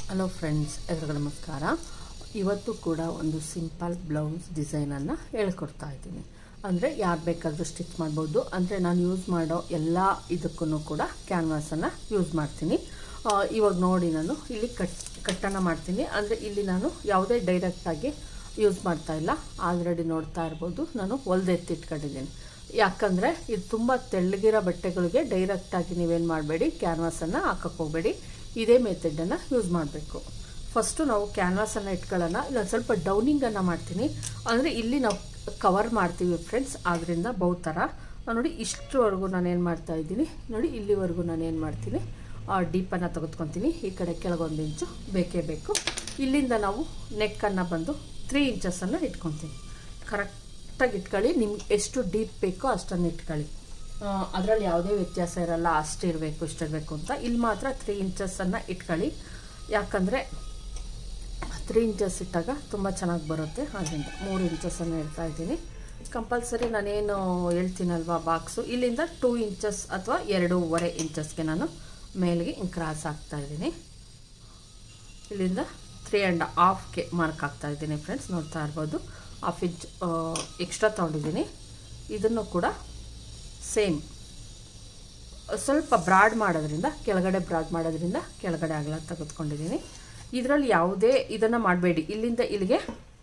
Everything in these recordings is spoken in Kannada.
ಹಲೋ ಫ್ರೆಂಡ್ಸ್ ಎಲ್ರಿಗೂ ನಮಸ್ಕಾರ ಇವತ್ತು ಕೂಡ ಒಂದು ಸಿಂಪಲ್ ಬ್ಲೌಸ್ ಡಿಸೈನನ್ನು ಹೇಳ್ಕೊಡ್ತಾ ಇದ್ದೀನಿ ಅಂದರೆ ಯಾರು ಬೇಕಾದರೂ ಸ್ಟಿಚ್ ಮಾಡ್ಬೋದು ಅಂದರೆ ನಾನು ಯೂಸ್ ಮಾಡೋ ಎಲ್ಲ ಇದಕ್ಕೂ ಕೂಡ ಕ್ಯಾನ್ವಾಸನ್ನು ಯೂಸ್ ಮಾಡ್ತೀನಿ ಆ, ಇವಾಗ ನೋಡಿ ನಾನು ಇಲ್ಲಿ ಕಟ್ ಕಟ್ಟನ್ನು ಮಾಡ್ತೀನಿ ಅಂದರೆ ಇಲ್ಲಿ ನಾನು ಯಾವುದೇ ಡೈರೆಕ್ಟಾಗಿ ಯೂಸ್ ಮಾಡ್ತಾ ಇಲ್ಲ ಆಲ್ರೆಡಿ ನೋಡ್ತಾ ಇರ್ಬೋದು ನಾನು ಹೊಲ್ದೆತ್ತಿಟ್ಕೊಂಡಿದ್ದೀನಿ ಯಾಕಂದರೆ ಇದು ತುಂಬ ತೆಳ್ಳಗಿರೋ ಬಟ್ಟೆಗಳಿಗೆ ಡೈರೆಕ್ಟಾಗಿ ನೀವೇನು ಮಾಡಬೇಡಿ ಕ್ಯಾನ್ವಾಸನ್ನು ಹಾಕಕ್ಕೆ ಹೋಗಬೇಡಿ ಇದೇ ಮೆಥಡನ್ನು ಯೂಸ್ ಮಾಡಬೇಕು ಫಸ್ಟು ನಾವು ಕ್ಯಾನ್ವಾಸನ್ನು ಇಟ್ಕೊಳ್ಳೋಣ ಇಲ್ಲೊಂದು ಸ್ವಲ್ಪ ಡೌನಿಂಗನ್ನು ಮಾಡ್ತೀನಿ ಅಂದರೆ ಇಲ್ಲಿ ನಾವು ಕವರ್ ಮಾಡ್ತೀವಿ ಫ್ರೆಂಡ್ಸ್ ಆದ್ದರಿಂದ ಬಹು ಥರ ನೋಡಿ ಇಷ್ಟರವರೆಗೂ ನಾನು ಏನು ಮಾಡ್ತಾ ಇದ್ದೀನಿ ನೋಡಿ ಇಲ್ಲಿವರೆಗೂ ನಾನು ಏನು ಮಾಡ್ತೀನಿ ಡೀಪನ್ನು ತೆಗೆದುಕೊತೀನಿ ಈ ಕಡೆ ಕೆಳಗೊಂದು ಇಂಚು ಬೇಕೇ ಬೇಕು ಇಲ್ಲಿಂದ ನಾವು ನೆಕ್ಕನ್ನು ಬಂದು ತ್ರೀ ಇಂಚಸನ್ನು ಇಟ್ಕೊತೀನಿ ಕರೆಕ್ಟಾಗಿ ಇಟ್ಕೊಳ್ಳಿ ನಿಮ್ಗೆ ಎಷ್ಟು ಡೀಪ್ ಬೇಕೋ ಅಷ್ಟನ್ನು ಇಟ್ಕೊಳ್ಳಿ ಅದರಲ್ಲಿ ಯಾವುದೇ ವ್ಯತ್ಯಾಸ ಇರಲ್ಲ ಅಷ್ಟು ಇರಬೇಕು ಇಷ್ಟಿರಬೇಕು ಅಂತ ಇಲ್ಲಿ ಮಾತ್ರ ತ್ರೀ ಇಂಚಸನ್ನು ಇಟ್ಕೊಳ್ಳಿ ಯಾಕಂದರೆ ತ್ರೀ ಇಂಚಸ್ ಇಟ್ಟಾಗ ತುಂಬ ಚೆನ್ನಾಗಿ ಬರುತ್ತೆ ಅದರಿಂದ ಮೂರು ಇಂಚಸನ್ನು ಇಡ್ತಾ ಇದ್ದೀನಿ ಕಂಪಲ್ಸರಿ ನಾನೇನು ಹೇಳ್ತೀನಲ್ವಾ ಬಾಕ್ಸು ಇಲ್ಲಿಂದ ಟೂ ಇಂಚಸ್ ಅಥವಾ ಎರಡೂವರೆ ಇಂಚಸ್ಗೆ ನಾನು ಮೇಲಿಗೆ ಹಿಂಗೆ ಕ್ರಾಸ್ ಹಾಕ್ತಾ ಇದ್ದೀನಿ ಇಲ್ಲಿಂದ ತ್ರೀ ಆ್ಯಂಡ್ ಹಾಫ್ಗೆ ಮಾರ್ಕ್ ಹಾಕ್ತಾ ಇದ್ದೀನಿ ಫ್ರೆಂಡ್ಸ್ ನೋಡ್ತಾ ಇರ್ಬೋದು ಹಾಫ್ ಇಂಚ್ ಎಕ್ಸ್ಟ್ರಾ ತೊಗೊಂಡಿದ್ದೀನಿ ಇದನ್ನು ಕೂಡ ಸೇಮ್ ಸ್ವಲ್ಪ ಬ್ರಾಡ್ ಮಾಡೋದ್ರಿಂದ ಕೆಳಗಡೆ ಬ್ರಾಡ್ ಮಾಡೋದ್ರಿಂದ ಕೆಳಗಡೆ ಅಗಲ ತೆಗೆದುಕೊಂಡಿದ್ದೀನಿ ಇದರಲ್ಲಿ ಯಾವುದೇ ಇದನ್ನು ಮಾಡಬೇಡಿ ಇಲ್ಲಿಂದ ಇಲ್ಲಿಗೆ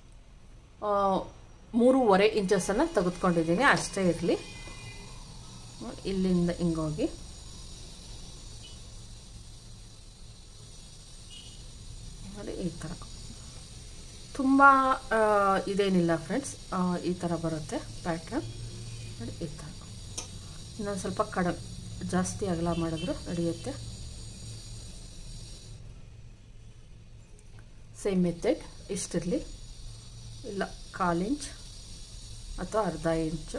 ಮೂರುವರೆ ಇಂಚಸನ್ನು ತೆಗೆದುಕೊಂಡಿದ್ದೀನಿ ಅಷ್ಟೇ ಇರಲಿ ಇಲ್ಲಿಂದ ಹಿಂಗೋಗಿ ನೋಡಿ ಈ ಥರ ತುಂಬ ಇದೇನಿಲ್ಲ ಫ್ರೆಂಡ್ಸ್ ಈ ಥರ ಬರುತ್ತೆ ಪ್ಯಾಟ್ರನ್ ನೋಡಿ ಈ ಥರ ಇನ್ನೊಂದು ಸ್ವಲ್ಪ ಕಡಿಮೆ ಜಾಸ್ತಿ ಅಗಲ ಮಾಡಿದ್ರು ನಡೆಯುತ್ತೆ ಸೇಮ್ ಮೆಥಡ್ ಇಷ್ಟಿರಲಿ ಇಲ್ಲ ಕಾಲು ಇಂಚ್ ಅಥವಾ ಅರ್ಧ ಇಂಚು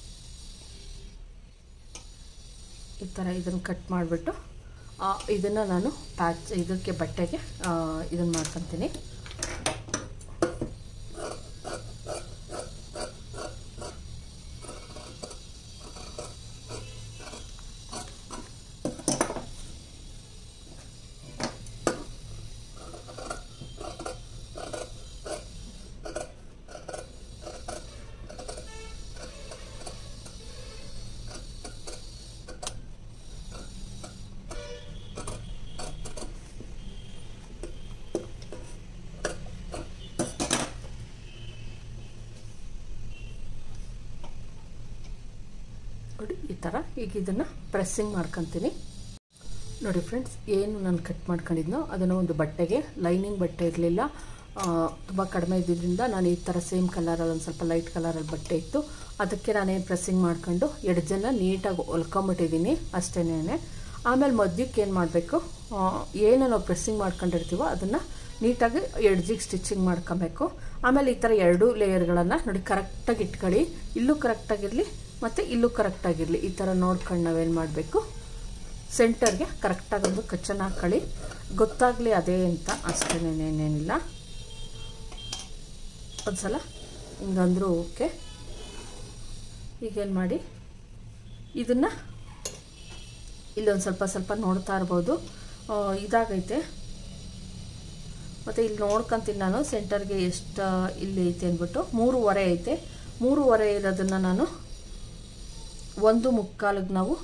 ಈ ಥರ ಇದನ್ನು ಕಟ್ ಮಾಡಿಬಿಟ್ಟು ಇದನ್ನು ನಾನು ಪ್ಯಾಚ್ ಇದಕ್ಕೆ ಬಟ್ಟೆಗೆ ಇದನ್ನು ಮಾಡ್ಕೊತೀನಿ ನೋಡಿ ಈ ಥರ ಈಗ ಇದನ್ನು ಪ್ರೆಸ್ಸಿಂಗ್ ಮಾಡ್ಕೊತೀನಿ ನೋಡಿ ಫ್ರೆಂಡ್ಸ್ ಏನು ನಾನು ಕಟ್ ಮಾಡ್ಕೊಂಡಿದ್ನೋ ಅದನ್ನು ಒಂದು ಬಟ್ಟೆಗೆ ಲೈನಿಂಗ್ ಬಟ್ಟೆ ಇರಲಿಲ್ಲ ತುಂಬ ಕಡಿಮೆ ಇದ್ದಿದ್ದರಿಂದ ನಾನು ಈ ಥರ ಸೇಮ್ ಕಲರಲ್ಲಿ ಒಂದು ಸ್ವಲ್ಪ ಲೈಟ್ ಕಲರಲ್ಲಿ ಬಟ್ಟೆ ಇತ್ತು ಅದಕ್ಕೆ ನಾನೇನು ಪ್ರೆಸ್ಸಿಂಗ್ ಮಾಡ್ಕೊಂಡು ಎಡ್ಜನ್ನು ನೀಟಾಗಿ ಹೊಲ್ಕೊಂಬಿಟ್ಟಿದ್ದೀನಿ ಅಷ್ಟೇನೆ ಆಮೇಲೆ ಮಧ್ಯಕ್ಕೆ ಏನು ಮಾಡಬೇಕು ಏನು ನಾವು ಪ್ರೆಸ್ಸಿಂಗ್ ಮಾಡ್ಕೊಂಡಿರ್ತೀವೋ ಅದನ್ನು ನೀಟಾಗಿ ಎಡ್ಜಿಗೆ ಸ್ಟಿಚಿಂಗ್ ಮಾಡ್ಕೊಬೇಕು ಆಮೇಲೆ ಈ ಥರ ಎರಡು ಲೇಯರ್ಗಳನ್ನು ನೋಡಿ ಕರೆಕ್ಟಾಗಿ ಇಟ್ಕೊಳ್ಳಿ ಇಲ್ಲೂ ಕರೆಕ್ಟಾಗಿರಲಿ ಮತ್ತು ಇಲ್ಲೂ ಕರೆಕ್ಟಾಗಿರಲಿ ಈ ಥರ ನೋಡ್ಕೊಂಡು ನಾವೇನು ಮಾಡಬೇಕು ಸೆಂಟರ್ಗೆ ಕರೆಕ್ಟಾಗಿ ಒಂದು ಕಚ್ಚನ್ನು ಹಾಕೊಳ್ಳಿ ಗೊತ್ತಾಗಲಿ ಅದೇ ಅಂತ ಅಷ್ಟೇನೇನೇನಿಲ್ಲ ಒಂದು ಸಲ ಹಿಂಗಂದ್ರೂ ಓಕೆ ಈಗೇನು ಮಾಡಿ ಇದನ್ನು ಇಲ್ಲೊಂದು ಸ್ವಲ್ಪ ಸ್ವಲ್ಪ ನೋಡ್ತಾ ಇರ್ಬೋದು ಇದಾಗೈತೆ ಮತ್ತು ಇಲ್ಲಿ ನೋಡ್ಕೊಂತೀನಿ ನಾನು ಸೆಂಟರ್ಗೆ ಎಷ್ಟು ಇಲ್ಲಿ ಐತೆ ಅಂದ್ಬಿಟ್ಟು ಮೂರುವರೆ ಐತೆ ಮೂರುವರೆ ಇರೋದನ್ನು ನಾನು ಒಂದು ಮುಕ್ಕಾಲಿಗೆ ನಾವು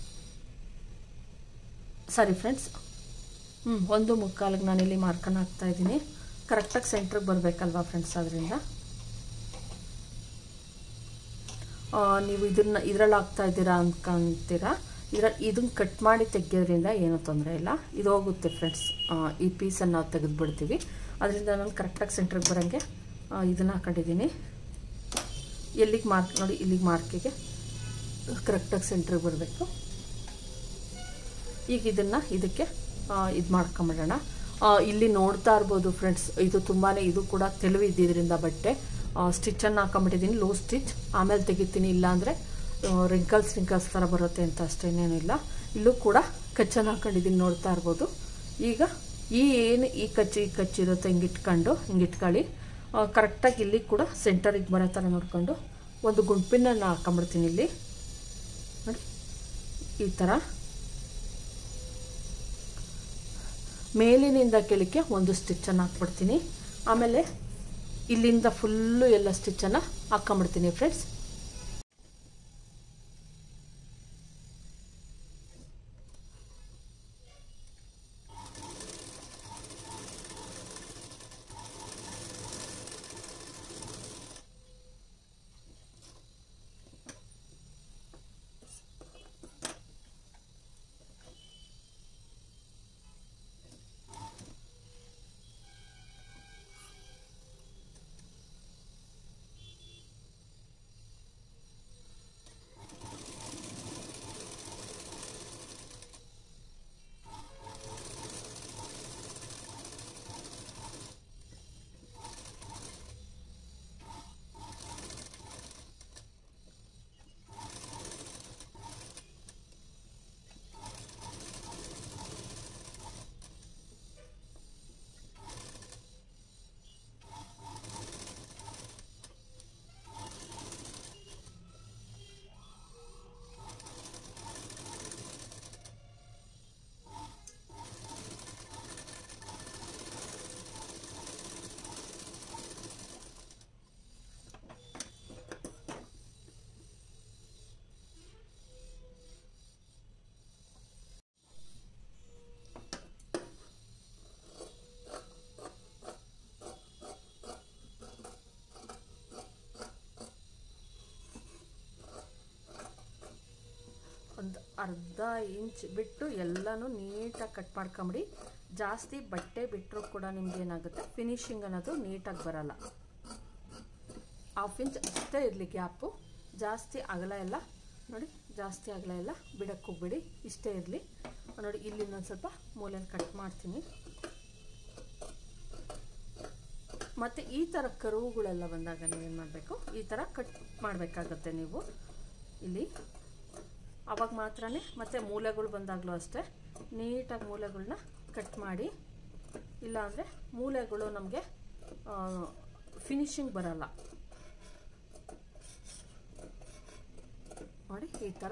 ಸಾರಿ ಫ್ರೆಂಡ್ಸ್ ಹ್ಞೂ ಒಂದು ಮುಕ್ಕಾಲಿಗೆ ನಾನಿಲ್ಲಿ ಮಾರ್ಕನ್ನು ಹಾಕ್ತಾ ಇದ್ದೀನಿ ಕರೆಕ್ಟಾಗಿ ಸೆಂಟ್ರಿಗೆ ಬರಬೇಕಲ್ವಾ ಫ್ರೆಂಡ್ಸ್ ಅದರಿಂದ ನೀವು ಇದನ್ನು ಇದರಲ್ಲಿ ಹಾಕ್ತಾ ಇದ್ದೀರಾ ಅನ್ಕೊಂತೀರಾ ಇದರ ಇದನ್ನು ಕಟ್ ಮಾಡಿ ತೆಗೆಯೋದ್ರಿಂದ ಏನೂ ತೊಂದರೆ ಇಲ್ಲ ಇದು ಹೋಗುತ್ತೆ ಫ್ರೆಂಡ್ಸ್ ಈ ಪೀಸನ್ನು ನಾವು ತೆಗೆದುಬಿಡ್ತೀವಿ ಅದರಿಂದ ನಾನು ಕರೆಕ್ಟಾಗಿ ಸೆಂಟ್ರಿಗೆ ಬರೋಂಗೆ ಇದನ್ನು ಹಾಕೊಂಡಿದ್ದೀನಿ ಎಲ್ಲಿಗೆ ಮಾರ್ಕ್ ನೋಡಿ ಇಲ್ಲಿಗೆ ಮಾರ್ಕಿಗೆ ಕರೆಕ್ಟಾಗಿ ಸೆಂಟ್ರಿಗೆ ಬರಬೇಕು ಈಗ ಇದನ್ನು ಇದಕ್ಕೆ ಇದು ಮಾಡ್ಕೊಂಬಿಡೋಣ ಇಲ್ಲಿ ನೋಡ್ತಾ ಇರ್ಬೋದು ಫ್ರೆಂಡ್ಸ್ ಇದು ತುಂಬಾ ಇದು ಕೂಡ ತೆಳುವು ಇದ್ದಿದ್ದರಿಂದ ಬಟ್ಟೆ ಸ್ಟಿಚ್ಚನ್ನು ಹಾಕೊಂಬಿಟ್ಟಿದ್ದೀನಿ ಲೋ ಸ್ಟಿಚ್ ಆಮೇಲೆ ತೆಗಿತೀನಿ ಇಲ್ಲಾಂದರೆ ರಿಂಕಲ್ಸ್ ರಿಂಕಲ್ಸ್ ಥರ ಬರುತ್ತೆ ಅಂತ ಅಷ್ಟೇನೇನಿಲ್ಲ ಇಲ್ಲೂ ಕೂಡ ಕಚ್ಚನ್ನು ಹಾಕೊಂಡಿದ್ದೀನಿ ನೋಡ್ತಾ ಇರ್ಬೋದು ಈಗ ಈ ಏನು ಈ ಕಚ್ಚು ಈ ಕಚ್ಚಿರುತ್ತೆ ಹಿಂಗೆ ಇಟ್ಕೊಂಡು ಹಿಂಗೆ ಇಟ್ಕೊಳ್ಳಿ ಕರೆಕ್ಟಾಗಿ ಇಲ್ಲಿ ಕೂಡ ಸೆಂಟರಿಗೆ ಬರೋ ಥರ ನೋಡಿಕೊಂಡು ಒಂದು ಗುಂಪಿನನ್ನು ಹಾಕೊಂಬಿಡ್ತೀನಿ ಇಲ್ಲಿ ನೋಡಿ ಈ ಥರ ಮೇಲಿನಿಂದ ಕೆಳಕ್ಕೆ ಒಂದು ಸ್ಟಿಚ್ಚನ್ನು ಹಾಕ್ಬಿಡ್ತೀನಿ ಆಮೇಲೆ ಇಲ್ಲಿಂದ ಫುಲ್ಲು ಎಲ್ಲ ಸ್ಟಿಚ್ಚನ್ನು ಹಾಕ್ಕೊಂಬಿಡ್ತೀನಿ ಫ್ರೆಂಡ್ಸ್ ಒಂದು ಅರ್ಧ ಇಂಚ್ ಬಿಟ್ಟು ಎಲ್ಲನೂ ನೀಟಾಗಿ ಕಟ್ ಮಾಡ್ಕೊಂಬಿಡಿ ಜಾಸ್ತಿ ಬಟ್ಟೆ ಬಿಟ್ಟರೂ ಕೂಡ ನಿಮ್ಗೆ ಏನಾಗುತ್ತೆ ಫಿನಿಶಿಂಗ್ ಅನ್ನೋದು ನೀಟಾಗಿ ಬರಲ್ಲ ಹಾಫ್ ಇಂಚ್ ಅಷ್ಟೇ ಇರಲಿ ಗ್ಯಾಪು ಜಾಸ್ತಿ ಅಗಲ ಎಲ್ಲ ನೋಡಿ ಜಾಸ್ತಿ ಅಗಲ ಎಲ್ಲ ಬಿಡಕ್ಕೆ ಹೋಗ್ಬೇಡಿ ಇಷ್ಟೇ ಇರಲಿ ನೋಡಿ ಇಲ್ಲಿ ಇನ್ನೊಂದು ಸ್ವಲ್ಪ ಮೂಲೆಯಲ್ಲಿ ಕಟ್ ಮಾಡ್ತೀನಿ ಮತ್ತು ಈ ಥರ ಕರುವುಗಳೆಲ್ಲ ಬಂದಾಗ ನೀವೇನು ಮಾಡಬೇಕು ಈ ಥರ ಕಟ್ ಮಾಡಬೇಕಾಗತ್ತೆ ನೀವು ಇಲ್ಲಿ ಅವಾಗ ಮಾತ್ರನೇ ಮತ್ತು ಮೂಲೆಗಳು ಬಂದಾಗಲೂ ಅಷ್ಟೇ ನೀಟಾಗಿ ಮೂಲೆಗಳನ್ನ ಕಟ್ ಮಾಡಿ ಇಲ್ಲಾಂದರೆ ಮೂಲೆಗಳು ನಮಗೆ ಫಿನಿಶಿಂಗ್ ಬರಲ್ಲ ನೋಡಿ ಈ ಥರ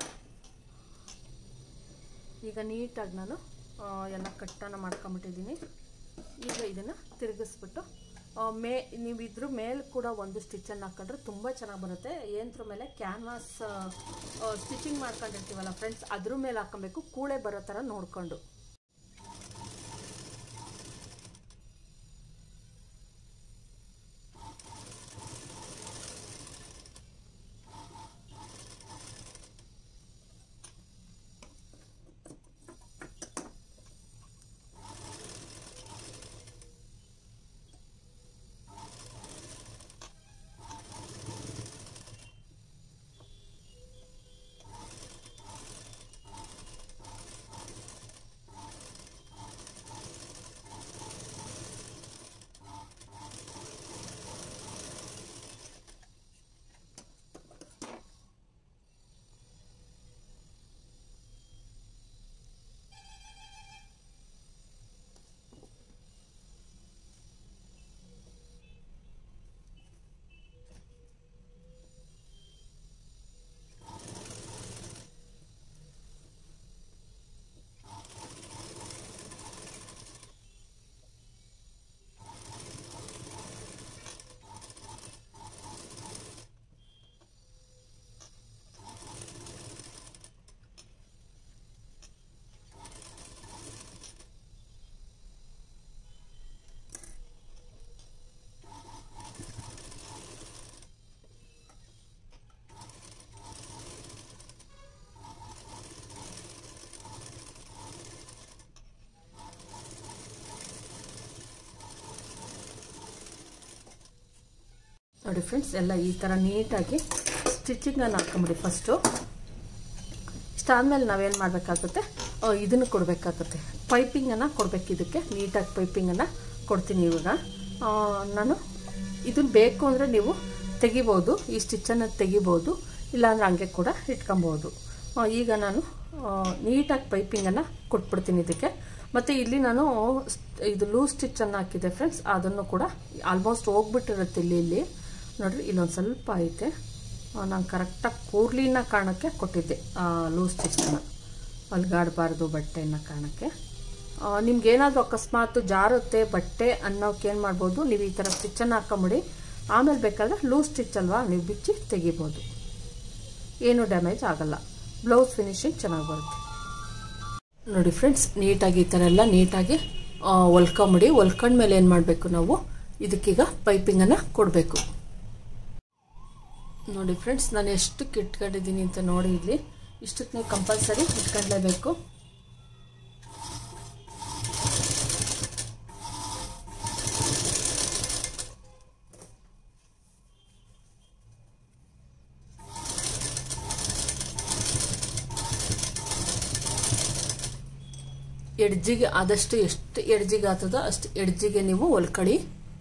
ಈಗ ನೀಟಾಗಿ ನಾನು ಆ, ಎಲ್ಲ ಕಟ್ಟನ್ನು ಮಾಡ್ಕೊಂಬಿಟ್ಟಿದ್ದೀನಿ ಈಗ ಇದನ್ನು ತಿರುಗಿಸ್ಬಿಟ್ಟು ಆ, ಮೇ ನೀವು ಇದ್ರ ಮೇಲೆ ಕೂಡ ಒಂದು ಸ್ಟಿಚ್ಚನ್ನು ಹಾಕೊಂಡ್ರೆ ತುಂಬ ಚೆನ್ನಾಗಿ ಬರುತ್ತೆ ಯಂತ್ರ ಮೇಲೆ ಕ್ಯಾನ್ವಾಸ್ ಸ್ಟಿಚಿಂಗ್ ಮಾಡ್ಕೊಂಡಿರ್ತೀವಲ್ಲ ಫ್ರೆಂಡ್ಸ್ ಅದ್ರ ಮೇಲೆ ಹಾಕೊಬೇಕು ಕೂಳೆ ಬರೋ ಥರ ನೋಡಿಕೊಂಡು ನೋಡಿ ಫ್ರೆಂಡ್ಸ್ ಎಲ್ಲ ಈ ಥರ ನೀಟಾಗಿ ಸ್ಟಿಚಿಂಗನ್ನು ಹಾಕೊಂಬಿಡಿ ಫಸ್ಟು ಇಷ್ಟಾದಮೇಲೆ ನಾವೇನು ಮಾಡಬೇಕಾಗುತ್ತೆ ಇದನ್ನು ಕೊಡಬೇಕಾಗುತ್ತೆ ಪೈಪಿಂಗನ್ನು ಕೊಡಬೇಕು ಇದಕ್ಕೆ ನೀಟಾಗಿ ಪೈಪಿಂಗನ್ನು ಕೊಡ್ತೀನಿ ಇವಾಗ ಆ, ನಾನು ಇದನ್ನು ಬೇಕು ಅಂದರೆ ನೀವು ತೆಗಿಬೋದು ಈ ಸ್ಟಿಚ್ಚನ್ನು ತೆಗಿಬೋದು ಇಲ್ಲಾಂದ್ರೆ ಹಂಗೆ ಕೂಡ ಇಟ್ಕೊಬೋದು ಆ, ಈಗ ನಾನು ನೀಟಾಗಿ ಪೈಪಿಂಗನ್ನು ಕೊಟ್ಬಿಡ್ತೀನಿ ಇದಕ್ಕೆ ಮತ್ತು ಇಲ್ಲಿ ನಾನು ಸ್- ಇದು ಲೂಸ್ ಸ್ಟಿಚ್ಚನ್ನು ಹಾಕಿದೆ ಫ್ರೆಂಡ್ಸ್ ಅದನ್ನು ಕೂಡ ಆಲ್ಮೋಸ್ಟ್ ಹೋಗ್ಬಿಟ್ಟಿರುತ್ತೆ ಇಲ್ಲಿ ಇಲ್ಲಿ ನೋಡ್ರಿ ಇಲ್ಲೊಂದು ಸ್ವಲ್ಪ ಐತೆ ನಾನು ಕರೆಕ್ಟಾಗಿ ಕೂರ್ಲಿನ ಕಾರಣಕ್ಕೆ ಕೊಟ್ಟಿದ್ದೆ ಲೂಸ್ ಸ್ಟಿಚ್ಚನ್ನು ಅಲ್ಗಾಡಬಾರ್ದು ಬಟ್ಟೆನ ಕಾರಣಕ್ಕೆ ನಿಮ್ಗೆ ಏನಾದರೂ ಅಕಸ್ಮಾತ್ ಜಾರುತ್ತೆ ಬಟ್ಟೆ ಅನ್ನೋಕೆ ಏನು ಮಾಡ್ಬೋದು ನೀವು ಈ ಥರ ಸ್ಟಿಚ್ಚನ್ನು ಹಾಕೊಂಬಿಡಿ ಆಮೇಲೆ ಬೇಕಾದರೆ ಲೂಸ್ ಸ್ಟಿಚ್ ಅಲ್ವಾ ನೀವು ಬಿಚ್ಚಿ ತೆಗಿಬೋದು ಏನು ಡ್ಯಾಮೇಜ್ ಆಗಲ್ಲ ಬ್ಲೌಸ್ ಫಿನಿಶಿಂಗ್ ಚೆನ್ನಾಗಿ ಬರುತ್ತೆ ನೋಡಿ ಫ್ರೆಂಡ್ಸ್ ನೀಟಾಗಿ ಈ ಥರ ಎಲ್ಲ ನೀಟಾಗಿ ಹೊಲ್ಕೊಂಬಿಡಿ ಹೊಲ್ಕೊಂಡ್ಮೇಲೆ ಏನು ಮಾಡಬೇಕು ನಾವು ಇದಕ್ಕೀಗ ಪೈಪಿಂಗನ್ನು ಕೊಡಬೇಕು ನೋಡಿ ಫ್ರೆಂಡ್ಸ್ ನಾನು ಎಷ್ಟಕ್ಕೆ ಇಟ್ಕೊಂಡಿದ್ದೀನಿ ಅಂತ ನೋಡಿ ಇಲ್ಲಿ ಇಷ್ಟಕ್ಕೆ ನೀವು ಕಂಪಲ್ಸರಿ ಇಟ್ಕೊಂಡ್ಲೇಬೇಕು ಎಡ್ಜಿಗೆ ಆದಷ್ಟು ಎಷ್ಟು ಎಡ್ಜಿಗೆ ಆಗ್ತದೋ ಅಷ್ಟು ಎಡ್ಜಿಗೆ ನೀವು ಹೊಲ್ಕಡಿ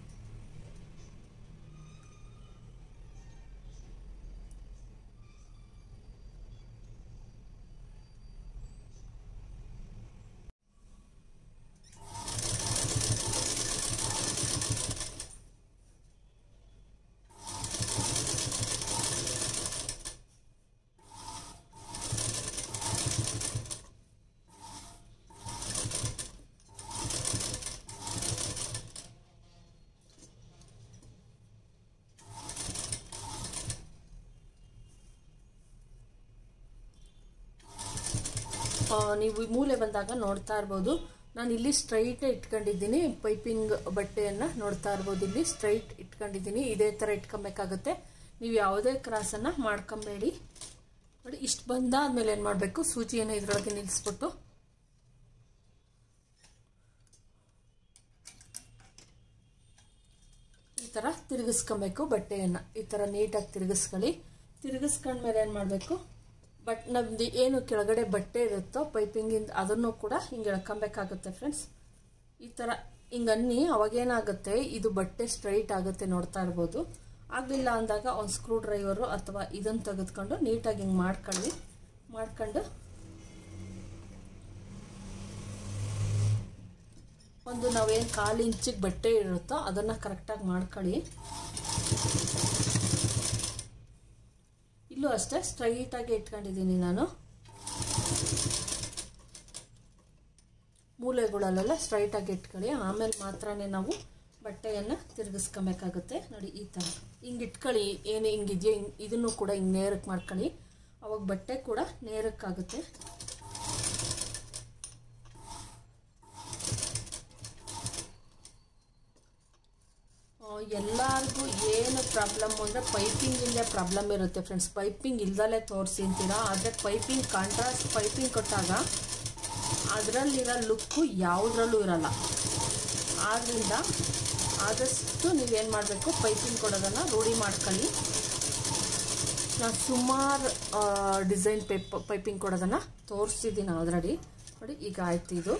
ನೀವು ಈ ಮೂಲೆ ಬಂದಾಗ ನೋಡ್ತಾ ಇರ್ಬೋದು ನಾನು ಇಲ್ಲಿ ಸ್ಟ್ರೈಟ್ ಇಟ್ಕೊಂಡಿದ್ದೀನಿ ಪೈಪಿಂಗ್ ಬಟ್ಟೆಯನ್ನು ನೋಡ್ತಾ ಇರ್ಬೋದು ಇಲ್ಲಿ ಸ್ಟ್ರೈಟ್ ಇಟ್ಕೊಂಡಿದ್ದೀನಿ ಇದೇ ಥರ ಇಟ್ಕೊಬೇಕಾಗುತ್ತೆ ನೀವು ಯಾವುದೇ ಕ್ರಾಸನ್ನು ಮಾಡ್ಕೊಬೇಡಿ ನೋಡಿ ಇಷ್ಟು ಬಂದಾದ್ಮೇಲೆ ಏನು ಮಾಡಬೇಕು ಸೂಜಿಯನ್ನು ಇದರೊಳಗೆ ನಿಲ್ಲಿಸ್ಬಿಟ್ಟು ಈ ಥರ ತಿರುಗಿಸ್ಕೊಬೇಕು ಬಟ್ಟೆಯನ್ನು ಈ ಥರ ನೀಟಾಗಿ ತಿರುಗಿಸ್ಕೊಳ್ಳಿ ತಿರುಗಿಸ್ಕೊಂಡ್ಮೇಲೆ ಏನು ಮಾಡಬೇಕು ಬಟ್ ನಮ್ದು ಏನು ಕೆಳಗಡೆ ಬಟ್ಟೆ ಇರುತ್ತೋ ಪೈಪಿಂಗಿಂದ ಅದನ್ನು ಕೂಡ ಹಿಂಗೆ ಎಳ್ಕೊಬೇಕಾಗುತ್ತೆ ಫ್ರೆಂಡ್ಸ್ ಈ ಥರ ಹಿಂಗೆ ಅನ್ನಿ ಅವಾಗೇನಾಗುತ್ತೆ ಇದು ಬಟ್ಟೆ ಸ್ಟ್ರೈಟ್ ಆಗುತ್ತೆ ನೋಡ್ತಾ ಇರ್ಬೋದು ಆಗಲಿಲ್ಲ ಅಂದಾಗ ಒಂದು ಸ್ಕ್ರೂ ಡ್ರೈವರು ಅಥವಾ ಇದನ್ನು ತೆಗೆದುಕೊಂಡು ನೀಟಾಗಿ ಹಿಂಗೆ ಮಾಡ್ಕೊಳ್ಳಿ ಮಾಡ್ಕೊಂಡು ಒಂದು ನಾವೇನು ಕಾಲು ಇಂಚಿಗೆ ಬಟ್ಟೆ ಇರುತ್ತೋ ಅದನ್ನು ಕರೆಕ್ಟಾಗಿ ಮಾಡ್ಕೊಳ್ಳಿ ಇಲ್ಲೂ ಅಷ್ಟೇ ಸ್ಟ್ರೈಟಾಗಿ ಇಟ್ಕೊಂಡಿದ್ದೀನಿ ನಾನು ಮೂಲೆಗಳಲ್ಲೆಲ್ಲ ಸ್ಟ್ರೈಟಾಗಿ ಇಟ್ಕೊಳ್ಳಿ ಆಮೇಲೆ ಮಾತ್ರನೇ ನಾವು ಬಟ್ಟೆಯನ್ನು ತಿರುಗಿಸ್ಕೊಬೇಕಾಗುತ್ತೆ ನೋಡಿ ಈ ಥರ ಹಿಂಗೆ ಇಟ್ಕೊಳ್ಳಿ ಏನು ಹಿಂಗಿದೆಯೋ ಹಿಂಗೆ ಇದನ್ನು ಕೂಡ ಹಿಂಗೆ ನೇರಕ್ಕೆ ಮಾಡ್ಕೊಳ್ಳಿ ಅವಾಗ ಬಟ್ಟೆ ಕೂಡ ನೇರಕ್ಕಾಗುತ್ತೆ ಎಲ್ಲರಿಗೂ ಏನು ಪ್ರಾಬ್ಲಮ್ ಅಂದರೆ ಪೈಪಿಂಗಿಂದೇ ಪ್ರಾಬ್ಲಮ್ ಇರುತ್ತೆ ಫ್ರೆಂಡ್ಸ್ ಪೈಪಿಂಗ್ ಇಲ್ದಲೇ ತೋರಿಸಿ ಅಂತೀರಾ ಆದರೆ ಪೈಪಿಂಗ್ ಕಾಂಟ್ರಾಸ್ಟ್ ಪೈಪಿಂಗ್ ಕೊಟ್ಟಾಗ ಅದರಲ್ಲಿರೋ ಲುಕ್ಕು ಯಾವುದ್ರಲ್ಲೂ ಇರಲ್ಲ ಆದ್ದರಿಂದ ಆದಷ್ಟು ನೀವೇನು ಮಾಡಬೇಕು ಪೈಪಿಂಗ್ ಕೊಡೋದನ್ನು ರೂಢಿ ಮಾಡ್ಕೊಳ್ಳಿ ನಾನು ಸುಮಾರು ಡಿಸೈನ್ ಪೈಪ್ ಪೈಪಿಂಗ್ ಕೊಡೋದನ್ನು ತೋರಿಸಿದ್ದೀನಿ ಆಲ್ರೆಡಿ ನೋಡಿ ಈಗ ಆಯ್ತು ಇದು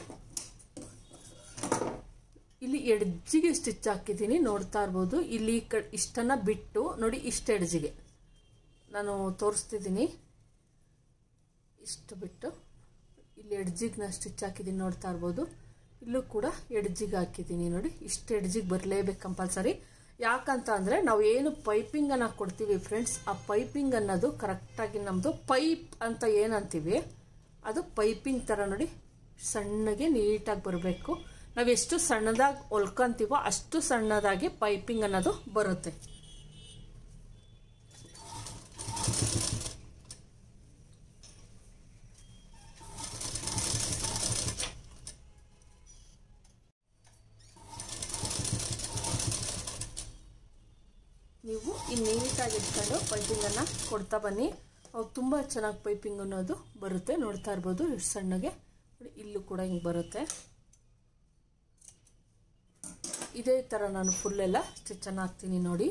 ಇಲ್ಲಿ ಎಡ್ಜಿಗೆ ಸ್ಟಿಚ್ ಹಾಕಿದ್ದೀನಿ ನೋಡ್ತಾ ಇರ್ಬೋದು ಇಲ್ಲಿ ಕ ಇಷ್ಟನ್ನು ಬಿಟ್ಟು ನೋಡಿ ಇಷ್ಟು ಎಡ್ಜಿಗೆ ನಾನು ತೋರಿಸ್ತಿದ್ದೀನಿ ಇಷ್ಟು ಬಿಟ್ಟು ಇಲ್ಲಿ ಎಡ್ಜಿಗೆ ನಾನು ಸ್ಟಿಚ್ ಹಾಕಿದ್ದೀನಿ ನೋಡ್ತಾ ಇರ್ಬೋದು ಇಲ್ಲೂ ಕೂಡ ಎಡ್ಜಿಗೆ ಹಾಕಿದ್ದೀನಿ ನೋಡಿ ಇಷ್ಟು ಎಡ್ಜಿಗೆ ಬರಲೇಬೇಕು ಕಂಪಲ್ಸರಿ ಯಾಕಂತ ಅಂದರೆ ನಾವು ಏನು ಪೈಪಿಂಗನ್ನು ಕೊಡ್ತೀವಿ ಫ್ರೆಂಡ್ಸ್ ಆ ಪೈಪಿಂಗ್ ಅನ್ನೋದು ಕರೆಕ್ಟಾಗಿ ನಮ್ಮದು ಪೈಪ್ ಅಂತ ಏನಂತೀವಿ ಅದು ಪೈಪಿಂಗ್ ಥರ ನೋಡಿ ಸಣ್ಣಗೆ ನೀಟಾಗಿ ಬರಬೇಕು ನಾವು ಎಷ್ಟು ಸಣ್ಣದಾಗಿ ಹೊಲ್ಕೊಂತೀವೋ ಅಷ್ಟು ಸಣ್ಣದಾಗಿ ಪೈಪಿಂಗ್ ಅನ್ನೋದು ಬರುತ್ತೆ ನೀವು ಈ ನೀಟಾಗಿ ಇಟ್ಕೊಂಡು ಪೈಪಿಂಗನ್ನು ಕೊಡ್ತಾ ಬನ್ನಿ ಅವಾಗ ತುಂಬ ಚೆನ್ನಾಗಿ ಪೈಪಿಂಗ್ ಅನ್ನೋದು ಬರುತ್ತೆ ನೋಡ್ತಾ ಇರ್ಬೋದು ಎಷ್ಟು ಸಣ್ಣಗೆ ಇಲ್ಲೂ ಕೂಡ ಹಿಂಗೆ ಬರುತ್ತೆ ಇದೇ ಥರ ನಾನು ಫುಲ್ಲೆಲ್ಲ ಸ್ಟಿಚ್ಚನ್ನು ಹಾಕ್ತೀನಿ ನೋಡಿ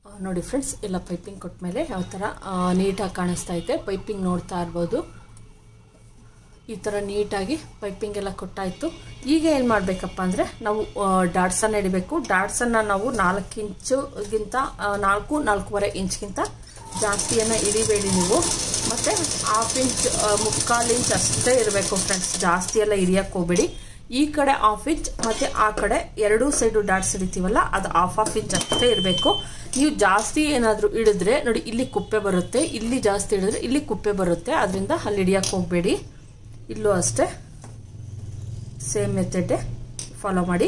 ಆ, ನೋಡಿ ಫ್ರೆಂಡ್ಸ್ ಎಲ್ಲ ಪೈಪಿಂಗ್ ಕೊಟ್ಮೇಲೆ ಯಾವ ಥರ ನೀಟಾಗಿ ಕಾಣಿಸ್ತಾ ಇದೆ ಪೈಪಿಂಗ್ ನೋಡ್ತಾ ಇರ್ಬೋದು ಈ ಥರ ನೀಟಾಗಿ ಪೈಪಿಂಗ್ ಎಲ್ಲ ಕೊಟ್ಟಾಯಿತು ಈಗ ಏನು ಮಾಡಬೇಕಪ್ಪ ಅಂದರೆ ನಾವು ಡಾಟ್ಸನ್ನು ಹಿಡಿಬೇಕು ಡಾಟ್ಸನ್ನು ನಾವು ನಾಲ್ಕು ಇಂಚುಗಿಂತ ಆ, ನಾಲ್ಕು ನಾಲ್ಕೂವರೆ ಇಂಚ್ಗಿಂತ ಜಾಸ್ತಿಯನ್ನು ಹಿಡಿಬೇಡಿ ನೀವು ಮತ್ತು ಹಾಫ್ ಇಂಚ್ ಆ, ಮುಕ್ಕಾಲು ಇಂಚ್ ಅಷ್ಟೇ ಇರಬೇಕು ಫ್ರೆಂಡ್ಸ್ ಜಾಸ್ತಿ ಎಲ್ಲ ಹಿಡಿಯಕ್ಕೆ ಹೋಗ್ಬೇಡಿ ಈ ಕಡೆ ಹಾಫ್ ಇಂಚ್ ಮತ್ತು ಆ ಕಡೆ ಎರಡೂ ಸೈಡು ಡಾಟ್ಸ್ ಹಿಡಿತೀವಲ್ಲ ಅದು ಹಾಫ್ ಹಾಫ್ ಇಂಚ್ ಅಷ್ಟೇ ಇರಬೇಕು ನೀವು ಜಾಸ್ತಿ ಏನಾದರೂ ಹಿಡಿದ್ರೆ ನೋಡಿ ಇಲ್ಲಿ ಕುಪ್ಪೆ ಬರುತ್ತೆ ಇಲ್ಲಿ ಜಾಸ್ತಿ ಹಿಡಿದ್ರೆ ಇಲ್ಲಿ ಕುಪ್ಪೆ ಬರುತ್ತೆ ಅದರಿಂದ ಅಲ್ಲಿ ಹಿಡಿಯಕ್ಕೆ ಹೋಗಬೇಡಿ ಇಲ್ಲೂ ಅಷ್ಟೇ ಸೇಮ್ ಮೆಥಡೇ ಫಾಲೋ ಮಾಡಿ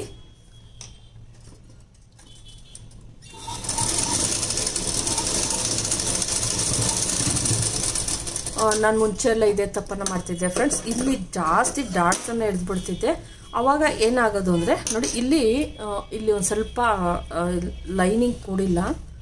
ನಾನು ಮುಂಚೆ ಎಲ್ಲ ಇದೇ ತಪ್ಪನ್ನು ಮಾಡ್ತಿದ್ದೆ ಫ್ರೆಂಡ್ಸ್ ಇಲ್ಲಿ ಜಾಸ್ತಿ ಡಾಟ್ಸನ್ನು ಹಿಡಿದ್ಬಿಡ್ತಿದ್ದೆ ಅವಾಗ ಏನಾಗೋದು ಅಂದರೆ ನೋಡಿ ಇಲ್ಲಿ ಆ, ಇಲ್ಲಿ ಒಂದು ಸ್ವಲ್ಪ ಲೈನಿಂಗ್ ಕೂಡಿಲ್ಲ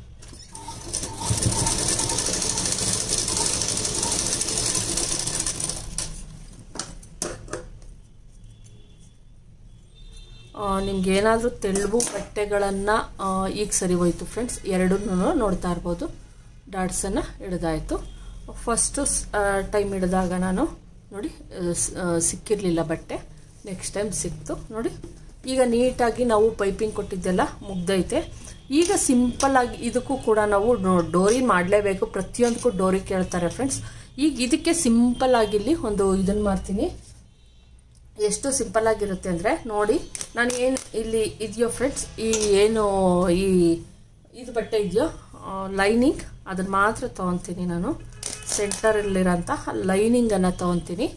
ನಿಮ್ಗೆ ಏನಾದರೂ ತೆಳುವು ಬಟ್ಟೆಗಳನ್ನು ಈಗ ಸರಿ ಹೋಯ್ತು ಫ್ರೆಂಡ್ಸ್ ಎರಡನ್ನೂ ನೋಡ್ತಾ ಇರ್ಬೋದು ಡಾಟ್ಸನ್ನು ಹಿಡ್ದಾಯಿತು ಫಸ್ಟು ಟೈಮ್ ಹಿಡಿದಾಗ ನಾನು ನೋಡಿ ಸಿಕ್ಕಿರಲಿಲ್ಲ ಬಟ್ಟೆ ನೆಕ್ಸ್ಟ್ ಟೈಮ್ ಸಿಕ್ತು ನೋಡಿ ಈಗ ನೀಟಾಗಿ ನಾವು ಪೈಪಿಂಗ್ ಕೊಟ್ಟಿದ್ದೆಲ್ಲ ಮುಗ್ದೈತೆ ಈಗ ಸಿಂಪಲ್ ಆಗಿ ಇದಕ್ಕೂ ಕೂಡ ನಾವು ಡೋರಿ ಮಾಡಲೇಬೇಕು ಪ್ರತಿಯೊಂದಕ್ಕೂ ಡೋರಿ ಕೇಳ್ತಾರೆ ಫ್ರೆಂಡ್ಸ್ ಈಗ ಇದಕ್ಕೆ ಸಿಂಪಲ್ ಆಗಿ ಇಲ್ಲಿ ಒಂದು ಇದನ್ನು ಮಾಡ್ತೀನಿ ಎಷ್ಟು ಸಿಂಪಲ್ ಆಗಿರುತ್ತೆ ಅಂದರೆ ನೋಡಿ ನಾನು ಏನು ಇಲ್ಲಿ ಇದೆಯೋ ಫ್ರೆಂಡ್ಸ್ ಈ ಏನು ಈ ಇದು ಬಟ್ಟೆ ಇದೆಯೋ ಲೈನಿಂಗ್ ಅದನ್ನು ಮಾತ್ರ ತೊಗೊತೀನಿ ನಾನು ಸೆಂಟರಲ್ಲಿರೋಂಥ ಲೈನಿಂಗನ್ನು ತೊಗೊತೀನಿ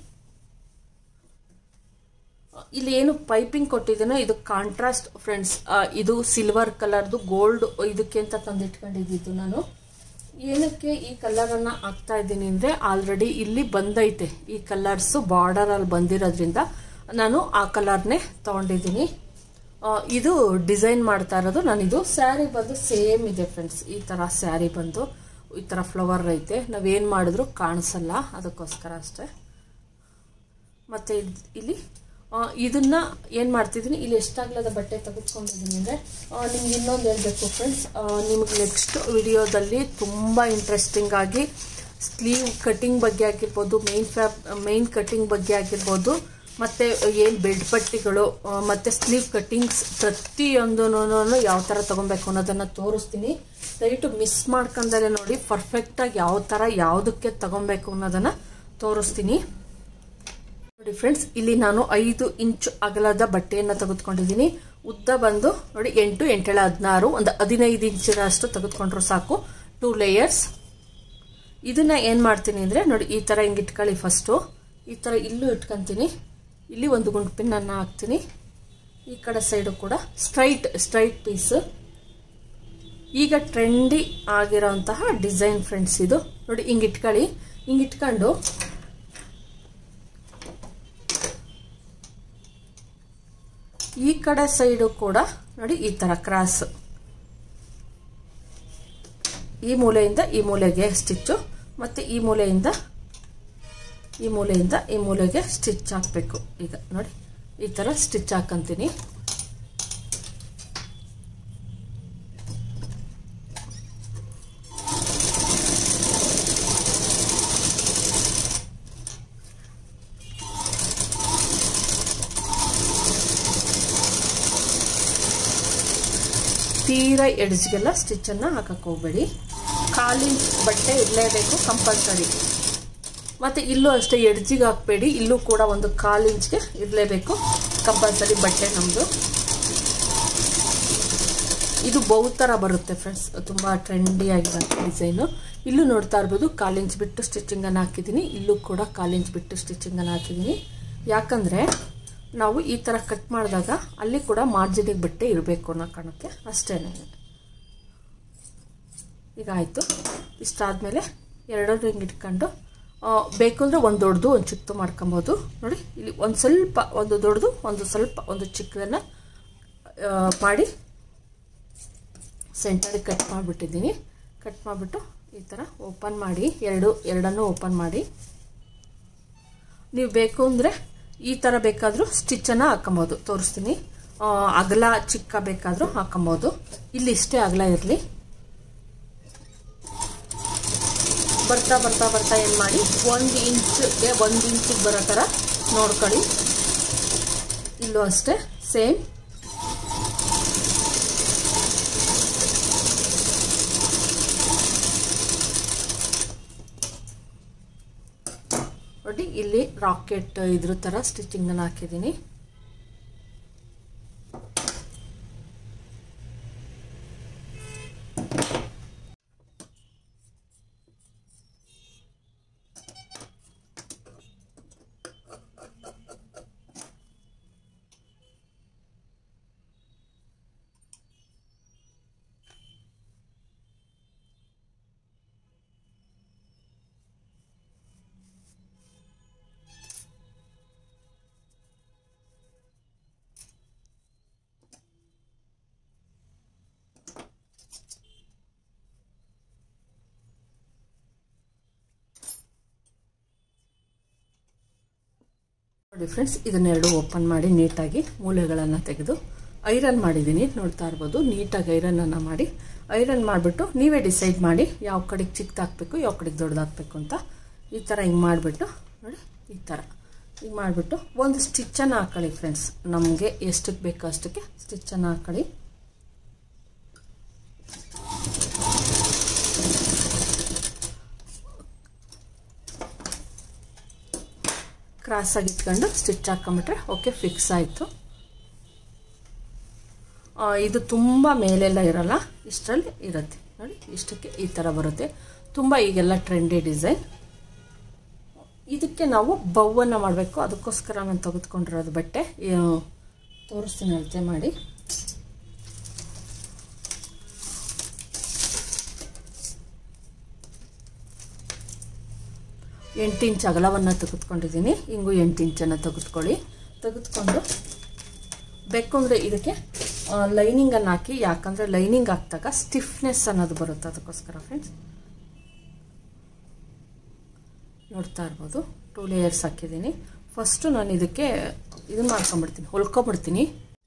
ಇಲ್ಲಿ ಏನು ಪೈಪಿಂಗ್ ಕೊಟ್ಟಿದ್ದೀನೋ ಇದು ಕಾಂಟ್ರಾಸ್ಟ್ ಫ್ರೆಂಡ್ಸ್ ಇದು ಸಿಲ್ವರ್ ಕಲರ್ದು ಗೋಲ್ಡ್ ಇದಕ್ಕೆ ಅಂತ ತಂದಿಟ್ಕೊಂಡಿದ್ದು ನಾನು ಏನಕ್ಕೆ ಈ ಕಲರನ್ನು ಹಾಕ್ತಾ ಇದ್ದೀನಿ ಅಂದರೆ ಆಲ್ರೆಡಿ ಇಲ್ಲಿ ಬಂದೈತೆ ಈ ಕಲರ್ಸು ಬಾರ್ಡರಲ್ಲಿ ಬಂದಿರೋದ್ರಿಂದ ನಾನು ಆ ಕಲರ್ನೇ ತೊಗೊಂಡಿದ್ದೀನಿ ಇದು ಡಿಸೈನ್ ಮಾಡ್ತಾ ಇರೋದು ನಾನಿದು ಸ್ಯಾರಿ ಬಂದು ಸೇಮ್ ಇದೆ ಫ್ರೆಂಡ್ಸ್ ಈ ಥರ ಸ್ಯಾರಿ ಬಂದು ಈ ಥರ ಫ್ಲವರ್ ಐತೆ ನಾವೇನು ಮಾಡಿದ್ರು ಕಾಣಿಸಲ್ಲ ಅದಕ್ಕೋಸ್ಕರ ಅಷ್ಟೇ ಮತ್ತು ಇಲ್ಲಿ ಇದನ್ನ ಏನು ಮಾಡ್ತಿದ್ದೀನಿ ಇಲ್ಲಿ ಎಷ್ಟಾಗ್ಲದ ಬಟ್ಟೆ ತೆಗೆದುಕೊಂಡಿದ್ದೀನಿ ಅಂದರೆ ನಿಮ್ಗೆ ಇನ್ನೊಂದು ಹೇಳಬೇಕು ಫ್ರೆಂಡ್ಸ್ ನಿಮಗೆ ನೆಕ್ಸ್ಟ್ ವಿಡಿಯೋದಲ್ಲಿ ತುಂಬ ಇಂಟ್ರೆಸ್ಟಿಂಗ್ ಆಗಿ ಸ್ಲೀವ್ ಕಟಿಂಗ್ ಬಗ್ಗೆ ಆಗಿರ್ಬೋದು ಮೇನ್ ಫ್ಯಾಬ್ ಮೇನ್ ಕಟಿಂಗ್ ಬಗ್ಗೆ ಆಗಿರ್ಬೋದು ಮತ್ತು ಏನು ಬೆಡ್ ಪಟ್ಟಿಗಳು ಮತ್ತು ಸ್ಲೀವ್ ಕಟಿಂಗ್ಸ್ ಪ್ರತಿಯೊಂದೂ ಯಾವ ಥರ ತೊಗೊಬೇಕು ಅನ್ನೋದನ್ನು ತೋರಿಸ್ತೀನಿ ದಯವಿಟ್ಟು ಮಿಸ್ ಮಾಡ್ಕೊಂಡರೆ ನೋಡಿ ಪರ್ಫೆಕ್ಟಾಗಿ ಯಾವ ಥರ ಯಾವುದಕ್ಕೆ ತಗೊಬೇಕು ಅನ್ನೋದನ್ನು ತೋರಿಸ್ತೀನಿ ನೋಡಿ ಫ್ರೆಂಡ್ಸ್ ಇಲ್ಲಿ ನಾನು ಐದು ಇಂಚು ಅಗಲದ ಬಟ್ಟೆಯನ್ನು ತೆಗೆದುಕೊಂಡಿದ್ದೀನಿ ಉದ್ದ ಬಂದು ನೋಡಿ ಎಂಟು ಎಂಟೇಳ ಹದಿನಾರು ಒಂದು ಹದಿನೈದು ಇಂಚಿನಷ್ಟು ತೆಗೆದುಕೊಂಡ್ರು ಸಾಕು ಟೂ ಲೇಯರ್ಸ್ ಇದನ್ನ ಏನು ಮಾಡ್ತೀನಿ ಅಂದರೆ ನೋಡಿ ಈ ಥರ ಹಿಂಗೆ ಇಟ್ಕೊಳ್ಳಿ ಫಸ್ಟು ಈ ಥರ ಇಲ್ಲೂ ಇಟ್ಕೊಂತೀನಿ ಇಲ್ಲಿ ಒಂದು ಗುಂಡು ಪಿನ್ನನ್ನು ಹಾಕ್ತೀನಿ ಈ ಕಡೆ ಸೈಡು ಕೂಡ ಸ್ಟ್ರೈಟ್ ಸ್ಟ್ರೈಟ್ ಪೀಸ್ ಈಗ ಟ್ರೆಂಡಿ ಆಗಿರೋಂತಹ ಡಿಸೈನ್ ಫ್ರೆಂಡ್ಸ್ ಇದು ನೋಡಿ ಹಿಂಗೆ ಇಟ್ಕೊಳ್ಳಿ ಹಿಂಗೆ ಇಟ್ಕೊಂಡು ಈ ಕಡೆ ಸೈಡು ಕೂಡ ನೋಡಿ ಈ ಥರ ಕ್ರಾಸ್ ಈ ಮೂಲೆಯಿಂದ ಈ ಮೂಲೆಗೆ ಸ್ಟಿಚ್ಚು ಮತ್ತು ಈ ಮೂಲೆಯಿಂದ ಈ ಮೂಲೆಯಿಂದ ಈ ಮೂಲೆಗೆ ಸ್ಟಿಚ್ ಹಾಕಬೇಕು ಈಗ ನೋಡಿ ಈ ಥರ ಸ್ಟಿಚ್ ಹಾಕಂತೀನಿ ತೀರಾ ಎಡ್ಜ್ಗೆಲ್ಲ ಸ್ಟಿಚ್ಚನ್ನು ಹಾಕಕ್ಕೆ ಹೋಗಬೇಡಿ ಕಾಲಿನ ಬಟ್ಟೆ ಇರಲೇಬೇಕು ಕಂಪಲ್ಸರಿ ಮತ್ತು ಇಲ್ಲೂ ಅಷ್ಟೇ ಎಡ್ಜಿಗೆ ಹಾಕಬೇಡಿ ಇಲ್ಲೂ ಕೂಡ ಒಂದು ಕಾಲು ಇಂಚ್ಗೆ ಇರಲೇಬೇಕು ಕಂಪಲ್ಸರಿ ಬಟ್ಟೆ ನಮ್ಮದು ಇದು ಬೌ ಥರ ಬರುತ್ತೆ ಫ್ರೆಂಡ್ಸ್ ತುಂಬ ಟ್ರೆಂಡಿ ಆಗಿರೋಂಥ ಡಿಸೈನು ಇಲ್ಲೂ ನೋಡ್ತಾ ಇರ್ಬೋದು ಕಾಲು ಇಂಚ್ ಬಿಟ್ಟು ಸ್ಟಿಚಿಂಗನ್ನು ಹಾಕಿದ್ದೀನಿ ಇಲ್ಲೂ ಕೂಡ ಕಾಲು ಇಂಚ್ ಬಿಟ್ಟು ಸ್ಟಿಚಿಂಗನ್ನು ಹಾಕಿದ್ದೀನಿ ಯಾಕಂದರೆ ನಾವು ಈ ಥರ ಕಟ್ ಮಾಡಿದಾಗ ಅಲ್ಲಿ ಕೂಡ ಮಾರ್ಜಿನಿಗೆ ಬಟ್ಟೆ ಇರಬೇಕು ಅನ್ನೋ ಕಾರಣಕ್ಕೆ ಅಷ್ಟೇ ಈಗ ಆಯಿತು ಇಷ್ಟಾದಮೇಲೆ ಎರಡೂ ಹಿಂಗೆ ಇಟ್ಕೊಂಡು ಬೇಕು ಅಂದರೆ ಒಂದು ದೊಡ್ಡದು ಒಂದು ಚಿಕ್ಕದು ಮಾಡ್ಕೊಬೋದು ನೋಡಿ ಇಲ್ಲಿ ಒಂದು ಸ್ವಲ್ಪ ಒಂದು ದೊಡ್ಡದು ಒಂದು ಸ್ವಲ್ಪ ಒಂದು ಚಿಕ್ಕದನ್ನು ಮಾಡಿ ಸೆಂಟರಿಗೆ ಕಟ್ ಮಾಡಿಬಿಟ್ಟಿದ್ದೀನಿ ಕಟ್ ಮಾಡಿಬಿಟ್ಟು ಈ ಥರ ಓಪನ್ ಮಾಡಿ ಎರಡು ಎರಡನ್ನೂ ಓಪನ್ ಮಾಡಿ ನೀವು ಬೇಕು ಅಂದರೆ ಈ ಥರ ಬೇಕಾದರೂ ಸ್ಟಿಚ್ಚನ್ನು ಹಾಕೊಬೋದು ತೋರಿಸ್ತೀನಿ ಅಗಲ ಚಿಕ್ಕ ಬೇಕಾದರೂ ಹಾಕೊಬೋದು ಇಲ್ಲಿ ಇಷ್ಟೇ ಅಗಲ ಇರಲಿ ಬರ್ತಾ ಬರ್ತಾ ಬರ್ತಾ ಏನು ಮಾಡಿ ಒಂದು ಇಂಚ್ಗೆ ಒಂದು ಇಂಚಿಗೆ ಬರೋ ಥರ ನೋಡ್ಕೊಳ್ಳಿ ಇಲ್ಲೂ ಅಷ್ಟೇ ಸೇಮ್ ನೋಡಿ ಇಲ್ಲಿ ರಾಕೆಟ್ ಇದ್ರ ಥರ ಸ್ಟಿಚಿಂಗನ್ನು ಹಾಕಿದ್ದೀನಿ ನೋಡಿ ಫ್ರೆಂಡ್ಸ್ ಇದನ್ನೆರಡು ಓಪನ್ ಮಾಡಿ ನೀಟಾಗಿ ಮೂಲೆಗಳನ್ನು ತೆಗೆದು ಐರನ್ ಮಾಡಿದ್ದೀನಿ ನೋಡ್ತಾ ಇರ್ಬೋದು ನೀಟಾಗಿ ಐರನನ್ನು ಮಾಡಿ ಐರನ್ ಮಾಡಿಬಿಟ್ಟು ನೀವೇ ಡಿಸೈಡ್ ಮಾಡಿ ಯಾವ ಕಡೆಗೆ ಚಿಕ್ಕದಾಗಬೇಕು ಯಾವ ಕಡೆಗೆ ದೊಡ್ಡದಾಗಬೇಕು ಅಂತ ಈ ಥರ ಹಿಂಗೆ ಮಾಡಿಬಿಟ್ಟು ನೋಡಿ ಈ ಥರ ಹಿಂಗೆ ಮಾಡಿಬಿಟ್ಟು ಒಂದು ಸ್ಟಿಚ್ಚನ್ನು ಹಾಕೊಳ್ಳಿ ಫ್ರೆಂಡ್ಸ್ ನಮಗೆ ಎಷ್ಟಕ್ಕೆ ಬೇಕೋ ಅಷ್ಟಕ್ಕೆ ಸ್ಟಿಚ್ಚನ್ನು ಹಾಕೊಳ್ಳಿ ಕ್ರಾಸಾಗಿ ಇಟ್ಕೊಂಡು ಸ್ಟಿಚ್ ಹಾಕೊಂಬಿಟ್ರೆ ಓಕೆ ಫಿಕ್ಸ್ ಆಯಿತು ಇದು ತುಂಬ ಮೇಲೆಲ್ಲ ಇರಲ್ಲ ಇಷ್ಟರಲ್ಲಿ ಇರುತ್ತೆ ನೋಡಿ ಇಷ್ಟಕ್ಕೆ ಈ ಥರ ಬರುತ್ತೆ ತುಂಬ ಈಗೆಲ್ಲ ಟ್ರೆಂಡಿ ಡಿಸೈನ್ ಇದಕ್ಕೆ ನಾವು ಬವ್ವನ್ನು ಮಾಡಬೇಕು ಅದಕ್ಕೋಸ್ಕರ ನಾನು ತೆಗೆದುಕೊಂಡಿರೋದು ಬಟ್ಟೆ ತೋರಿಸ್ತೀನಿ ಅಳತೆ ಮಾಡಿ ಎಂಟು ಇಂಚ್ ಅಗಲವನ್ನು ತೆಗೆದುಕೊಂಡಿದ್ದೀನಿ ಹಿಂಗೂ ಎಂಟು ಇಂಚನ್ನು ತೆಗೆದುಕೊಳ್ಳಿ ತೆಗೆದುಕೊಂಡು ಬೇಕು ಅಂದರೆ ಇದಕ್ಕೆ ಲೈನಿಂಗನ್ನು ಹಾಕಿ ಯಾಕಂದರೆ ಲೈನಿಂಗ್ ಹಾಕಿದಾಗ ಸ್ಟಿಫ್ನೆಸ್ ಅನ್ನೋದು ಬರುತ್ತೆ ಅದಕ್ಕೋಸ್ಕರ ಫ್ರೆಂಡ್ಸ್ ನೋಡ್ತಾ ಇರ್ಬೋದು ಟೂ ಲೇಯರ್ಸ್ ಹಾಕಿದ್ದೀನಿ ಫಸ್ಟು ನಾನು ಇದಕ್ಕೆ ಇದನ್ನು ಮಾಡ್ಕೊಂಬಿಡ್ತೀನಿ ಹೊಲ್ಕೊಬಿಡ್ತೀನಿ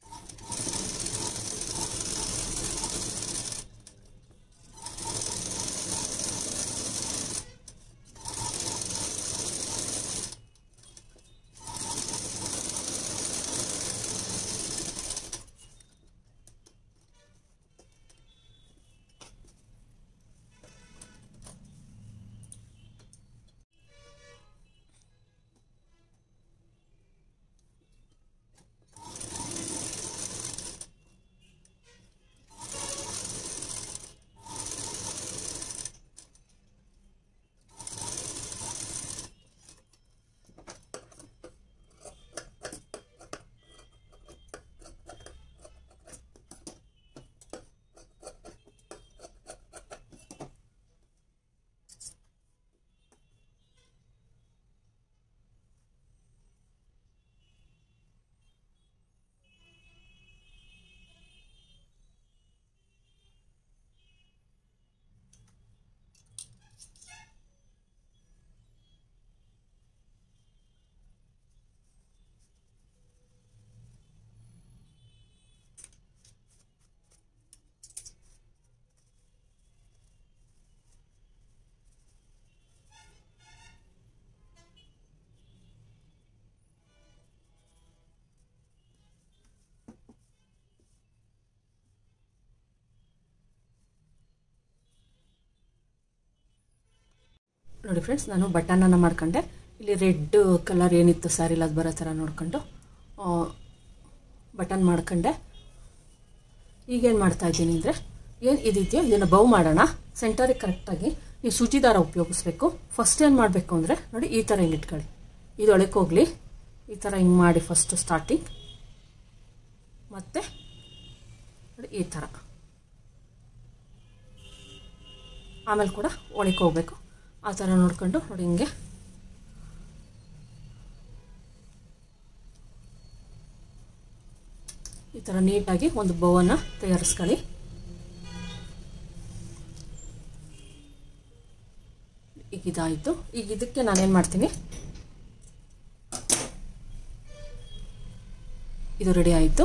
ನೋಡಿ ಫ್ರೆಂಡ್ಸ್ ನಾನು ಬಟನನ್ನು ಮಾಡ್ಕೊಂಡೆ ಇಲ್ಲಿ ರೆಡ್ ಕಲರ್ ಏನಿತ್ತು ಸ್ಯಾರಿಲಿ ಅದು ಬರೋ ಥರ ನೋಡ್ಕೊಂಡು ಬಟನ್ ಮಾಡ್ಕೊಂಡೆ ಈಗೇನು ಮಾಡ್ತಾ ಇದ್ದೀನಿ ಅಂದರೆ ಏನು ಇದಿದೆಯೋ ಇದನ್ನು ಬೌ ಮಾಡೋಣ ಸೆಂಟರಿಗೆ ಕರೆಕ್ಟಾಗಿ ನೀವು ಸೂಜಿ ದಾರ ಉಪಯೋಗಿಸ್ಬೇಕು ಫಸ್ಟ್ ಏನು ಮಾಡಬೇಕು ಅಂದರೆ ನೋಡಿ ಈ ಥರ ಹಿಂಗೆ ಇಟ್ಕೊಳ್ಳಿ ಇದು ಒಳಕ್ಕೆ ಹೋಗಲಿ ಈ ಥರ ಹಿಂಗೆ ಮಾಡಿ ಫಸ್ಟು ಸ್ಟಾರ್ಟಿಂಗ್ ಮತ್ತು ನೋಡಿ ಈ ಥರ ಆಮೇಲೆ ಕೂಡ ಒಳಕ್ಕೆ ಹೋಗಬೇಕು ಆ ಥರ ನೋಡ್ಕೊಂಡು ನೋಡಿ ಹಿಂಗೆ ಈ ಥರ ನೀಟಾಗಿ ಒಂದು ಬೌವನ್ನು ತಯಾರಿಸ್ಕೊಳ್ಳಿ ಈಗ ಇದಾಯಿತು ಈಗ ಇದಕ್ಕೆ ನಾನೇನು ಮಾಡ್ತೀನಿ ಇದು ರೆಡಿ ಆಯಿತು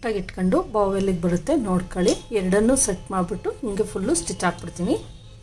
ಕರೆಕ್ಟಾಗಿ ಇಟ್ಕೊಂಡು ಬಾವೆಲ್ಲಿಗೆ ಬರುತ್ತೆ ನೋಡ್ಕೊಳ್ಳಿ ಎರಡನ್ನೂ ಸೆಟ್ ಮಾಡಿಬಿಟ್ಟು ಹಿಂಗೆ ಫುಲ್ಲು ಸ್ಟಿಚ್ ಹಾಕ್ಬಿಡ್ತೀನಿ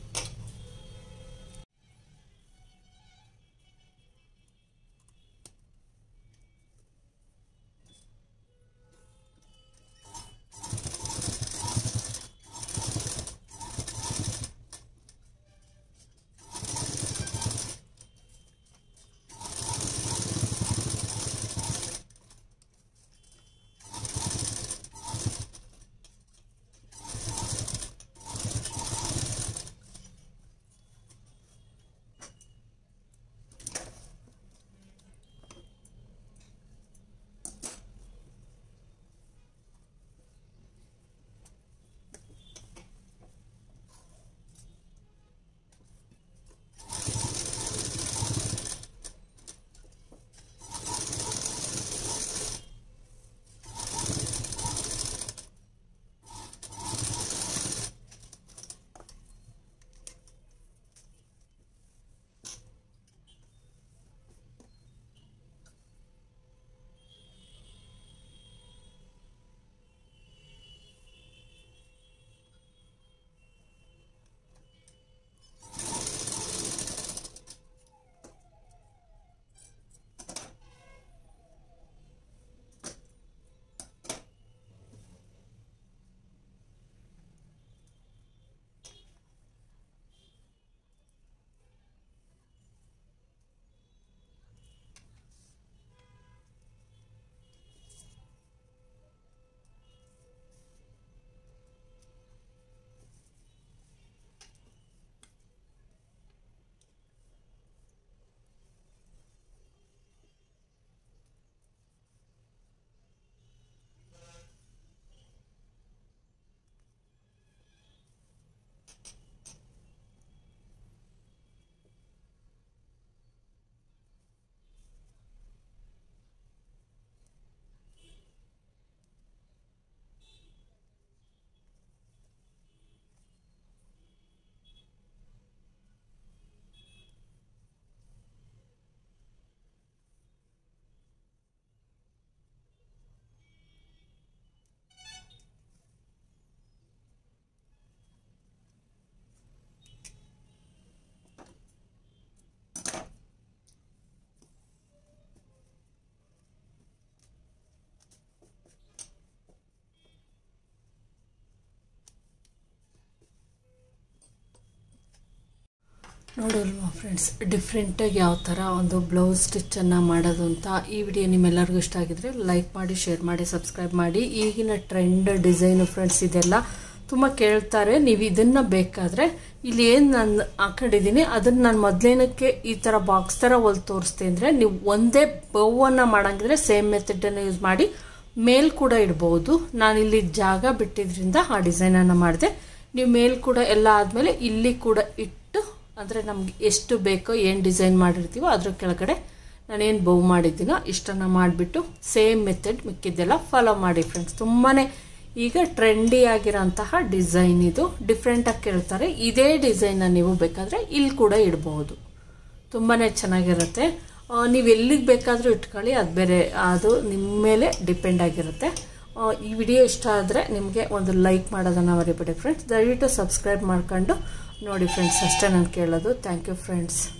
ನೋಡಲ್ವಾ ಫ್ರೆಂಡ್ಸ್ ಡಿಫ್ರೆಂಟಾಗಿ ಯಾವ ಥರ ಒಂದು ಬ್ಲೌಸ್ ಸ್ಟಿಚ್ಚನ್ನು ಮಾಡೋದು ಅಂತ ಈ ವಿಡಿಯೋ ನಿಮ್ಮೆಲ್ಲರಿಗೂ ಇಷ್ಟ ಆಗಿದ್ರೆ ಲೈಕ್ ಮಾಡಿ ಶೇರ್ ಮಾಡಿ ಸಬ್ಸ್ಕ್ರೈಬ್ ಮಾಡಿ ಈಗಿನ ಟ್ರೆಂಡ್ ಡಿಸೈನು ಫ್ರೆಂಡ್ಸ್ ಇದೆಲ್ಲ ತುಂಬ ಕೇಳ್ತಾರೆ ನೀವು ಇದನ್ನು ಬೇಕಾದರೆ ಇಲ್ಲಿ ಏನು ನಾನು ಹಾಕೊಂಡಿದ್ದೀನಿ ಅದನ್ನು ನಾನು ಮೊದಲೇನಕ್ಕೆ ಈ ಥರ ಬಾಕ್ಸ್ ಥರ ಹೊಲ್ ತೋರಿಸ್ತೀನಿ ಅಂದರೆ ನೀವು ಒಂದೇ ಬೌವನ್ನು ಮಾಡಂಗಿದ್ರೆ ಸೇಮ್ ಮೆಥಡನ್ನು ಯೂಸ್ ಮಾಡಿ ಮೇಲ್ ಕೂಡ ಇಡ್ಬೋದು ನಾನಿಲ್ಲಿ ಜಾಗ ಬಿಟ್ಟಿದ್ರಿಂದ ಆ ಡಿಸೈನನ್ನು ಮಾಡಿದೆ ನೀವು ಮೇಲ್ ಕೂಡ ಎಲ್ಲ ಆದಮೇಲೆ ಇಲ್ಲಿ ಕೂಡ ಇಟ್ಟು ಅಂದರೆ ನಮ್ಗೆ ಎಷ್ಟು ಬೇಕೋ ಏನು ಡಿಸೈನ್ ಮಾಡಿರ್ತೀವೋ ಅದ್ರ ಕೆಳಗಡೆ ನಾನೇನು ಬೌ ಮಾಡಿದ್ದೀನೋ ಇಷ್ಟನ್ನು ಮಾಡಿಬಿಟ್ಟು ಸೇಮ್ ಮೆಥಡ್ ಮಿಕ್ಕಿದ್ದೆಲ್ಲ ಫಾಲೋ ಮಾಡಿ ಫ್ರೆಂಡ್ಸ್ ತುಂಬಾ ಈಗ ಟ್ರೆಂಡಿ ಆಗಿರೋಂತಹ ಡಿಸೈನ್ ಇದು ಡಿಫ್ರೆಂಟಾಗಿ ಕೇಳ್ತಾರೆ ಇದೇ ಡಿಸೈನ್ನ ನೀವು ಬೇಕಾದರೆ ಇಲ್ಲಿ ಕೂಡ ಇಡ್ಬೋದು ತುಂಬಾ ಚೆನ್ನಾಗಿರುತ್ತೆ ನೀವು ಎಲ್ಲಿಗೆ ಬೇಕಾದರೂ ಇಟ್ಕೊಳ್ಳಿ ಅದು ಬೇರೆ ಅದು ನಿಮ್ಮ ಮೇಲೆ ಡಿಪೆಂಡ್ ಆಗಿರುತ್ತೆ ಈ ವಿಡಿಯೋ ಇಷ್ಟ ಆದರೆ ನಿಮಗೆ ಒಂದು ಲೈಕ್ ಮಾಡೋದನ್ನು ಮರಿಬೇಡಿ ಫ್ರೆಂಡ್ಸ್ ದಯವಿಟ್ಟು ಸಬ್ಸ್ಕ್ರೈಬ್ ಮಾಡ್ಕೊಂಡು ನೋಡಿ ಫ್ರೆಂಡ್ಸ್ ಅಷ್ಟೇ ನಾನು ಕೇಳೋದು ಥ್ಯಾಂಕ್ ಯು ಫ್ರೆಂಡ್ಸ್